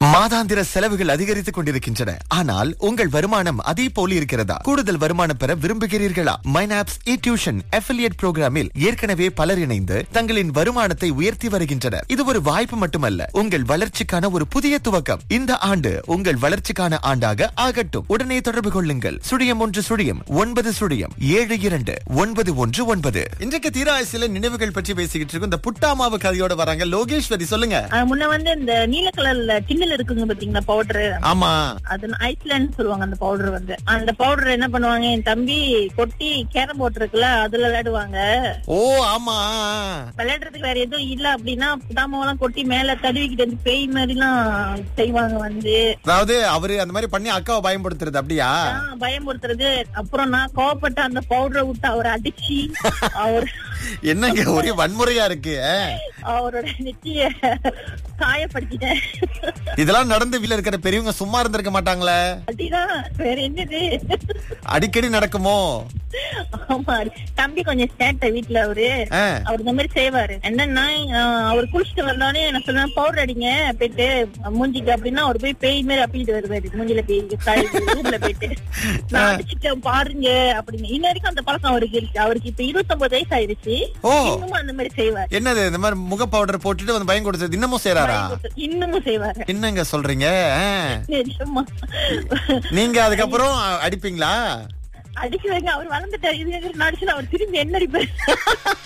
மாதாந்திர செலவுகள் அதிகரித்துக் கொண்டிருக்கின்றன ஆனால் உங்கள் வருமானம் அதே போல இருக்கிறதா கூடுதல் வருமானம் பெற விரும்புகிறீர்களா மைனாப்ஸ் இ டியூஷன் அஃபிலியேட் புரோகிராமில் ஏற்கனவே பலர் இணைந்து தங்களின் வருமானத்தை உயர்த்தி வருகின்றனர் இது ஒரு வாய்ப்பு மட்டுமல்ல உங்கள் வளர்ச்சிக்கான ஒரு புதிய துவக்கம் இந்த ஆண்டு உங்கள் வளர்ச்சிக்கான ஆண்டாக ஆகட்டும் உடனே தொடர்பு கொள்ளுங்கள் சுழியம் ஒன்று சுழியம் ஒன்பது சுழியம் ஏழு இரண்டு ஒன்பது ஒன்று ஒன்பது இன்றைக்கு தீராசில நினைவுகள் பற்றி பேசிக்கிட்டு இருக்கோம் இந்த புட்டாமாவு கதையோட வராங்க லோகேஸ்வரி சொல்லுங்க ஆஹ் முன்ன வந்து இந்த நீல கலர்ல டின்னில் இருக்குங்க பாத்தீங்களா பவுடர் ஆமா அது ஐஸ்லாண்ட் சொல்லுவாங்க அந்த பவுடர் வந்து அந்த பவுடர் என்ன பண்ணுவாங்க என் தம்பி கொட்டி கேரம் போர்ட் இருக்குல்ல அதுல விளையாடுவாங்க ஓ ஆமா விளையாடுறதுக்கு வேற எதுவும் இல்ல அப்படின்னா புதாமாவெல்லாம் கொட்டி மேல தடுவிக்கிட்டு வந்து பேய் மாதிரி எல்லாம் செய்வாங்க வந்து அதாவது அவரு அந்த மாதிரி பண்ணி அக்காவை பயன்படுத்துறது அப்படியா ஆஹ் பயமுறுத்துறது அப்புறம் நான் கோவப்பட்டு அந்த பவுடரை விட்டு அவரை அடிச்சு அவர் என்னங்க ஒரே வன்முறையா இருக்கு அவரோட நெத்திய காயப்படுத்திட்டேன் இதெல்லாம் நடந்து வீட்ல இருக்கிற பெரியவங்க சும்மா இருந்திருக்க மாட்டாங்களே அப்படிதான் வேற என்னது அடிக்கடி நடக்குமோ ஆமா தம்பி கொஞ்சம் சேட்டை வீட்டுல அவரு ஆ. அவர் இந்த மாதிரி செய்வாரு என்னன்னா ஆஹ், அவர் குளிச்சுட்டு வந்தோடனே நான் சொன்னேன் பவுடர் அடிங்க போயிட்டு மூஞ்சிக்கு அப்படின்னா அவர் போய் பேய் மாதிரி அப்பிட்டு வருவாரு மூஞ்சில பேய் ரூம்ல போயிட்டு நான் அடிச்சுட்டேன் பாருங்க அப்படின்னு இன்ன வரைக்கும் அந்த பழக்கம் அவருக்கு இருக்கு அவருக்கு இப்ப இருபத்தொன்பது வயசு ஆயிருச்சு ஓ இன்னமும் அந்த மாதிரி செய்வார் என்னது இந்த மாதிரி முக பவுடர் போட்டுட்டு வந்து பயம் கொடுத்தது இன்னமும் செய்றாரா இன்னமும் செய்வாரு என்னங்க சொல்றீங்க ஆ. நிஜமா நீங்க அதுக்கப்புறம் அடிப்பீங்களா அடிக்கிறாங்க அவர் வளர்ந்துட்டாரு இது நடிச்சு அவர் திரும்பி என்ன அடிப்பாரு